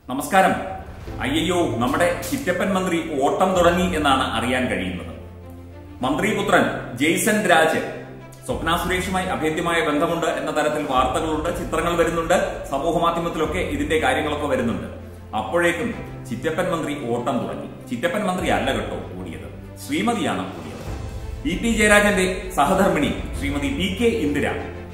നമസ്കാരം അയ്യോ നമ്മുടെ ചിറ്റപ്പൻ മന്ത്രി ഓട്ടം തുടങ്ങി എന്നാണ് അറിയാൻ കഴിയുന്നത് മന്ത്രിപുത്രൻ ജെയ്സൺ രാജ് സ്വപ്ന സുരേഷുമായി അഭേദ്യമായ ബന്ധമുണ്ട് എന്ന തരത്തിൽ വാർത്തകളുണ്ട് ചിത്രങ്ങൾ വരുന്നുണ്ട് സമൂഹ മാധ്യമത്തിലൊക്കെ ഇതിന്റെ കാര്യങ്ങളൊക്കെ വരുന്നുണ്ട് അപ്പോഴേക്കും ചിറ്റപ്പൻ മന്ത്രി ഓട്ടം തുടങ്ങി ചിറ്റപ്പൻ മന്ത്രി അല്ല കേട്ടോ കൂടിയത് ശ്രീമതിയാണ് കൂടിയത് ഇ ടി ജയരാജന്റെ സഹധർമ്മിണി ശ്രീമതി പി കെ ഇന്ദിര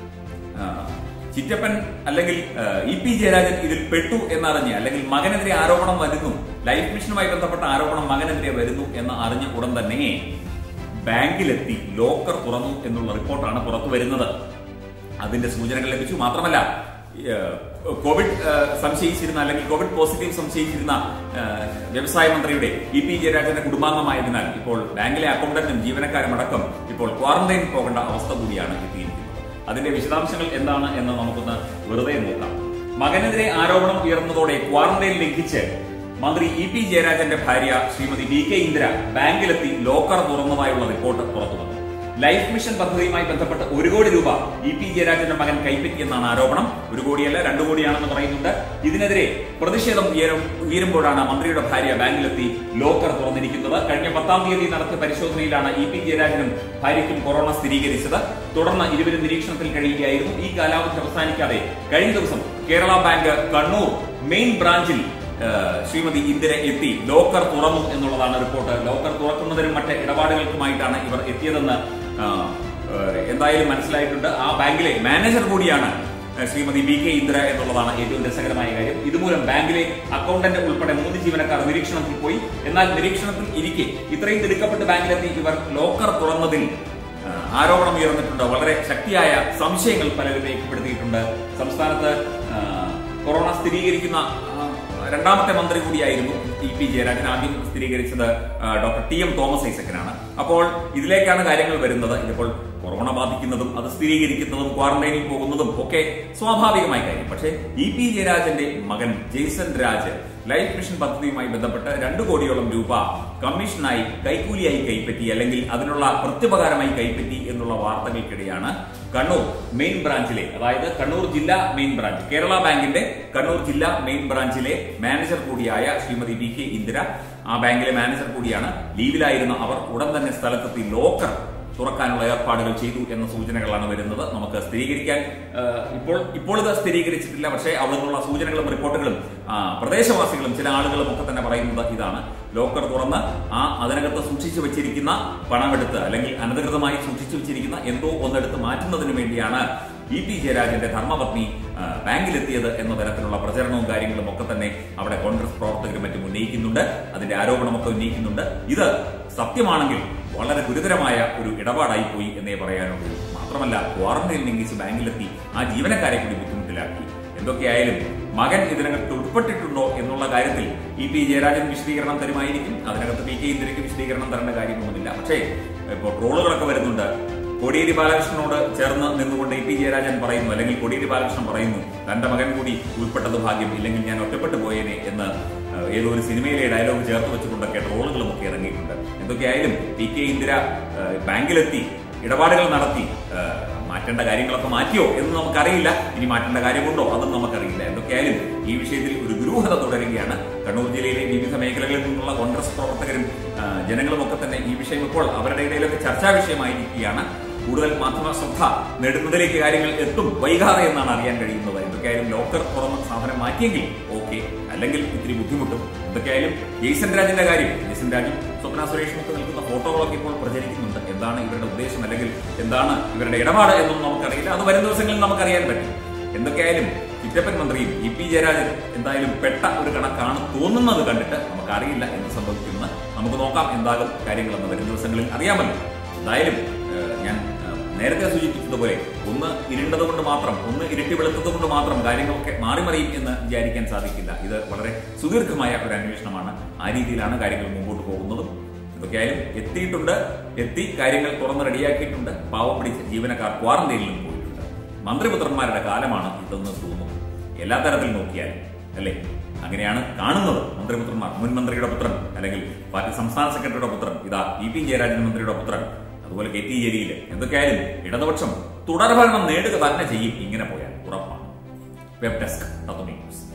ആ, ചിറ്റപ്പൻ അല്ലെങ്കിൽ ആ, ഇ പി ജയരാജൻ ഇതിൽ പെട്ടു എന്നറിഞ്ഞ് അല്ലെങ്കിൽ മകനെതിരെ ആരോപണം വരുന്നു ലൈഫ് മിഷനുമായി ബന്ധപ്പെട്ട ആരോപണം മകനെതിരെ വരുന്നു എന്ന് അറിഞ്ഞ ഉടൻ തന്നെ ബാങ്കിലെത്തി ലോക്കർ തുറന്നു എന്നുള്ള റിപ്പോർട്ടാണ് പുറത്തു വരുന്നത് അതിന്റെ സൂചനകൾ ലഭിച്ചു മാത്രമല്ല ഏ, കോവിഡ് ഏ, സംശയിച്ചിരുന്ന അല്ലെങ്കിൽ കോവിഡ് പോസിറ്റീവ് സംശയിച്ചിരുന്ന ഏ, വ്യവസായ മന്ത്രിയുടെ ഇ പി ജയരാജന്റെ കുടുംബാംഗമായതിനാൽ ഇപ്പോൾ ബാങ്കിലെ അക്കൗണ്ടന്റും ജീവനക്കാരും അടക്കം ഇപ്പോൾ ക്വാറന്റൈനിൽ പോകേണ്ട അവസ്ഥ കൂടിയാണ് എത്തിയിരിക്കുന്നത് അതിന്റെ വിശദാംശങ്ങൾ എന്താണ് എന്ന് നമുക്കൊന്ന് വെറുതെ നോക്കാം മകനെതിരെ ആരോപണം ഉയർന്നതോടെ ക്വാറന്റൈൻ ലംഘിച്ച് മന്ത്രി ഇ പി ജയരാജന്റെ ഭാര്യ ശ്രീമതി വി കെ ഇന്ദിര ബാങ്കിലെത്തി ലോക്കർ തുറന്നതായുള്ള റിപ്പോർട്ട് പുറത്തു വന്നു ലൈഫ് മിഷൻ പദ്ധതിയുമായി ബന്ധപ്പെട്ട് ഒരു കോടി രൂപ ഇ പി ജയരാജന്റെ മകൻ കൈപ്പറ്റിയെന്നാണ് ആരോപണം ഒരു കോടിയല്ല രണ്ടു കോടിയാണെന്ന് പറയുന്നുണ്ട് ഇതിനെതിരെ പ്രതിഷേധം ഉയരും ഉയരുമ്പോഴാണ് മന്ത്രിയുടെ ഭാര്യ ബാങ്കിലെത്തി ലോക്കർ തുറന്നിരിക്കുന്നത് കഴിഞ്ഞ പത്താം തീയതി നടത്തിയ പരിശോധനയിലാണ് ഇ പി ജയരാജനും ഭാര്യയ്ക്കും കൊറോണ സ്ഥിരീകരിച്ചത് തുടർന്ന് ഇരുവരും നിരീക്ഷണത്തിൽ കഴിയുകയായിരുന്നു ഈ കാലാവധി അവസാനിക്കാതെ കഴിഞ്ഞ ദിവസം കേരള ബാങ്ക് കണ്ണൂർ മെയിൻ ബ്രാഞ്ചിൽ ഏഹ് ശ്രീമതി ഇന്ദിര എത്തി ലോക്കർ തുറന്നു എന്നുള്ളതാണ് റിപ്പോർട്ട് ലോക്കർ തുറക്കുന്നതിനും മറ്റ് ഇടപാടുകൾക്കുമായിട്ടാണ് ഇവർ എത്തിയതെന്ന് ആഹ്, ഏഹ് എന്തായാലും മനസ്സിലായിട്ടുണ്ട് ആ ബാങ്കിലെ മാനേജർ കൂടിയാണ് ഏഹ് ശ്രീമതി ബി കെ ഇന്ദിര എന്നുള്ളതാണ് ഏറ്റവും രസകരമായ കാര്യം ഇതുമൂലം ബാങ്കിലെ അക്കൗണ്ടന്റ് ഉൾപ്പെടെ മൂന്ന് ജീവനക്കാർ നിരീക്ഷണത്തിൽ പോയി എന്നാൽ നിരീക്ഷണത്തിൽ ഇരിക്കെ ഇത്രയും തിടുക്കപ്പെട്ട് ബാങ്കിലെത്തി ഇവർ ലോക്കർ തുറന്നതിൽ ആഹ് ആരോപണം ഉയർന്നിട്ടുണ്ട് വളരെ ശക്തിയായ സംശയങ്ങൾ പലരും രേഖപ്പെടുത്തിയിട്ടുണ്ട് സംസ്ഥാനത്ത് ആഹ് കൊറോണ സ്ഥിരീകരിക്കുന്ന ആഹ് രണ്ടാമത്തെ മന്ത്രി കൂടിയായിരുന്നു ഇ പി ജയരാജൻ ആദ്യം സ്ഥിരീകരിച്ചത് ആഹ് ഡോക്ടർ ടി എം തോമസ് ഐസക്കനാണ് അപ്പോൾ ഇതിലേക്കാണ് കാര്യങ്ങൾ വരുന്നത് ഇതിപ്പോൾ കൊറോണ ബാധിക്കുന്നതും അത് സ്ഥിരീകരിക്കുന്നതും ക്വാറന്റൈനിൽ പോകുന്നതും ഒക്കെ സ്വാഭാവികമായ കാര്യം പക്ഷേ ഇ പി ജയരാജന്റെ മകൻ ജെയ്സൺ രാജ് ലൈഫ് മിഷൻ പദ്ധതിയുമായി ബന്ധപ്പെട്ട് രണ്ടു കോടിയോളം രൂപ കമ്മീഷനായി കൈക്കൂലിയായി കൈപ്പറ്റി അല്ലെങ്കിൽ അതിനുള്ള പ്രത്യുപകാരമായി കൈപ്പറ്റി എന്നുള്ള വാർത്തകൾക്കിടെയാണ് കണ്ണൂർ മെയിൻ ബ്രാഞ്ചിലെ അതായത് കണ്ണൂർ ജില്ലാ മെയിൻ ബ്രാഞ്ച് കേരള ബാങ്കിന്റെ കണ്ണൂർ ജില്ലാ മെയിൻ ബ്രാഞ്ചിലെ മാനേജർ കൂടിയായ ശ്രീമതി വി കെ ഇന്ദിര ആ ബാങ്കിലെ മാനേജർ കൂടിയാണ് ലീവിലായിരുന്ന അവർ ഉടൻ തന്നെ സ്ഥലത്തെത്തി ലോക്കർ തുറക്കാനുള്ള ഏർപ്പാടുകൾ ചെയ്തു എന്ന സൂചനകളാണ് വരുന്നത് നമുക്ക് സ്ഥിരീകരിക്കാൻ ആ, ഇപ്പോൾ ഇപ്പോൾ ഇത് സ്ഥിരീകരിച്ചിട്ടില്ല പക്ഷേ അവിടെ നിന്നുള്ള സൂചനകളും റിപ്പോർട്ടുകളും ആ, പ്രദേശവാസികളും ചില ആളുകളും ഒക്കെ തന്നെ പറയുന്നത് ഇതാണ് ലോക്കർ തുറന്ന് ആ അതിനകത്ത് സൂക്ഷിച്ചു വെച്ചിരിക്കുന്ന പണമെടുത്ത് അല്ലെങ്കിൽ അനധികൃതമായി സൂക്ഷിച്ചു വെച്ചിരിക്കുന്ന എന്തോ ഒന്നെടുത്ത് മാറ്റുന്നതിന് വേണ്ടിയാണ് ഇ പി ജയരാജന്റെ ധർമ്മപത്നി ആ, ബാങ്കിലെത്തിയത് എന്ന തരത്തിലുള്ള പ്രചരണവും കാര്യങ്ങളും ഒക്കെ തന്നെ അവിടെ കോൺഗ്രസ് പ്രവർത്തകരും മറ്റും ഉന്നയിക്കുന്നുണ്ട് അതിന്റെ ആരോപണമൊക്കെ ഉന്നയിക്കുന്നുണ്ട് ഇത് സത്യമാണെങ്കിൽ വളരെ ഗുരുതരമായ ഒരു ഇടപാടായി പോയി എന്നേ പറയാനുള്ളൂ മാത്രമല്ല ക്വാറന്റൈൻ ലംഘിച്ച് ബാങ്കിലെത്തി ആ ജീവനക്കാരെ കൂടി ബുദ്ധിമുട്ടിലാക്കി എന്തൊക്കെയായാലും മകൻ ഇതിനകത്ത് ഉൾപ്പെട്ടിട്ടുണ്ടോ എന്നുള്ള കാര്യത്തിൽ ഇ പി ജയരാജൻ വിശദീകരണം തരുമായിരിക്കും അതിനകത്ത് പി കെ ഇന്ദിരയ്ക്ക് വിശദീകരണം തരേണ്ട കാര്യമൊന്നുമില്ല പക്ഷേ ഇപ്പോൾ ട്രോളുകളൊക്കെ വരുന്നുണ്ട് കോടിയേരി ബാലകൃഷ്ണനോട് ചേർന്ന് നിന്നുകൊണ്ട് ഇ പി ജയരാജൻ പറയുന്നു അല്ലെങ്കിൽ കോടിയേരി ബാലകൃഷ്ണൻ പറയുന്നു തന്റെ മകൻ കൂടി ഉൾപ്പെട്ടത് ഭാഗ്യം ഇല്ലെങ്കിൽ ഞാൻ ഒറ്റപ്പെട്ടു പോയേനെ എന്ന് ഏഹ്, ഏതോ ഒരു സിനിമയിലെ ഡയലോഗ് ചേർത്ത് വെച്ചുകൊണ്ടൊക്കെ ട്രോളുകളും ഒക്കെ ഇറങ്ങിയിട്ടുണ്ട് എന്തൊക്കെയായാലും പി കെ ഇന്ദിര ഏഹ്, ബാങ്കിലെത്തി ഇടപാടുകൾ നടത്തി ഏഹ്, മാറ്റേണ്ട കാര്യങ്ങളൊക്കെ മാറ്റിയോ എന്ന് നമുക്കറിയില്ല ഇനി മാറ്റേണ്ട കാര്യമുണ്ടോ അതും നമുക്കറിയില്ല എന്തൊക്കെയായാലും ഈ വിഷയത്തിൽ ഒരു ദുരൂഹത തുടരുകയാണ് കണ്ണൂർ ജില്ലയിലെ വിവിധ മേഖലകളിൽ നിന്നുള്ള കോൺഗ്രസ് പ്രവർത്തകരും ആ, ജനങ്ങളും ഒക്കെ തന്നെ ഈ വിഷയം ഇപ്പോൾ അവരുടെ ഇടയിലൊക്കെ ചർച്ചാ വിഷയമായിരിക്കുകയാണ് കൂടുതൽ മാധ്യമ ശ്രദ്ധ നേടുന്നതിലേക്ക് കാര്യങ്ങൾ എത്തും വൈകാതെ എന്നാണ് അറിയാൻ കഴിയുന്നത് എന്തൊക്കെയായാലും ലോക്കർ തുറന്ന സാധനം മാറ്റിയെങ്കിൽ ഓക്കെ അല്ലെങ്കിൽ ഇത്തിരി ബുദ്ധിമുട്ടും എന്തൊക്കെയായാലും ജെയ്സൺ രാജിന്റെ കാര്യം ജെയ്സൺ രാജും സ്വപ്ന സുരേഷും ഒക്കെ നിൽക്കുന്ന ഫോട്ടോകളൊക്കെ ഇപ്പോൾ പ്രചരിക്കുന്നുണ്ട് എന്താണ് ഇവരുടെ ഉദ്ദേശം അല്ലെങ്കിൽ എന്താണ് ഇവരുടെ ഇടപാട് എന്നും നമുക്കറിയില്ല അത് വരും ദിവസങ്ങളിൽ നമുക്കറിയാൻ പറ്റും എന്തൊക്കെയായാലും ചിറ്റപ്പൻ മന്ത്രിയും ഇ പി ജയരാജൻ എന്തായാലും പെട്ട ഒരു കണക്കാണ് തോന്നുന്നത് കണ്ടിട്ട് നമുക്കറിയില്ല എന്ത് സംഭവിക്കുമെന്ന് നമുക്ക് നോക്കാം എന്താകും കാര്യങ്ങളെന്ന് വരും ദിവസങ്ങളിൽ അറിയാമല്ലോ എന്തായാലും ഏഹ്, ഞാൻ ഏഹ്, നേരത്തെ സൂചിപ്പിച്ചതുപോലെ ഒന്ന് ഇരുണ്ടത് കൊണ്ട് മാത്രം ഒന്ന് ഇരുട്ടി വെളുത്തത് കൊണ്ട് മാത്രം കാര്യങ്ങളൊക്കെ മാറി മറിയും എന്ന് വിചാരിക്കാൻ സാധിക്കില്ല ഇത് വളരെ സുദീർഘമായ ഒരു അന്വേഷണമാണ് ആ രീതിയിലാണ് കാര്യങ്ങൾ മുമ്പോട്ട് പോകുന്നതും എന്തൊക്കെയായാലും എത്തിയിട്ടുണ്ട് എത്തി കാര്യങ്ങൾ തുറന്ന് റെഡിയാക്കിയിട്ടുണ്ട് പാവം പിടിച്ച ജീവനക്കാർ ക്വാറന്റൈനിലും പോയിട്ടുണ്ട് മന്ത്രിപുത്രന്മാരുടെ കാലമാണ് ഇതെന്ന് തോന്നുന്നു എല്ലാ തരത്തിൽ നോക്കിയാലും അല്ലേ അങ്ങനെയാണ് കാണുന്നത് മന്ത്രിപുത്രന്മാർ മുൻ മന്ത്രിയുടെ പുത്രൻ അല്ലെങ്കിൽ പാർട്ടി സംസ്ഥാന സെക്രട്ടറിയുടെ പുത്രൻ ഇതാ ഇ പി ജയരാജൻ മന്ത്രിയുടെ പുത്രൻ അതുപോലെ കെ ടി ജലീൽ എന്തൊക്കെയായാലും ഇടതുപക്ഷം തുടർഭരണം നേടുക തന്നെ ചെയ്യും ഇങ്ങനെ പോയാൽ ഉറപ്പാണ് വെബ് ഡെസ്ക് തത്വമേ ന്യൂസ്